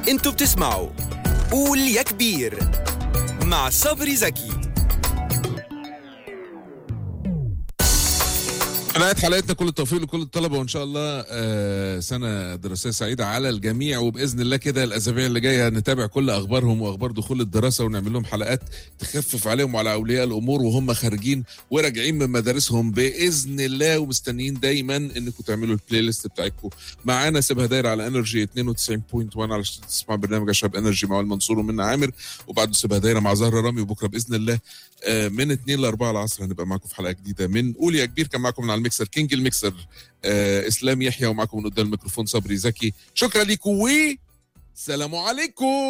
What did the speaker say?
انتوا بتسمعوا قول يا كبير مع صبري زكي في نهايه حلقتنا كل التوفيق لكل الطلبه وان شاء الله آه، سنه دراسيه سعيده على الجميع وباذن الله كده الاسابيع اللي جايه نتابع كل اخبارهم واخبار دخول الدراسه ونعمل لهم حلقات تخفف عليهم وعلى اولياء الامور وهم خارجين وراجعين من مدارسهم باذن الله ومستنيين دايما انكم تعملوا البلاي ليست بتاعتكم معانا سيبها دايره على انرجي 92.1 علشان تسمع برنامج اشرب انرجي مع المنصور ومنى عامر وبعده سيبها دايره مع زهره رامي وبكره باذن الله آه، من 2 ل 4 العصر هنبقى معاكم في حلقه جديده من قول يا كبير كان معاكم من على الميكسر كينج الميكسر آه اسلام يحيى ومعاكم من قدام الميكروفون صبري زكي شكرا لكم و سلام عليكم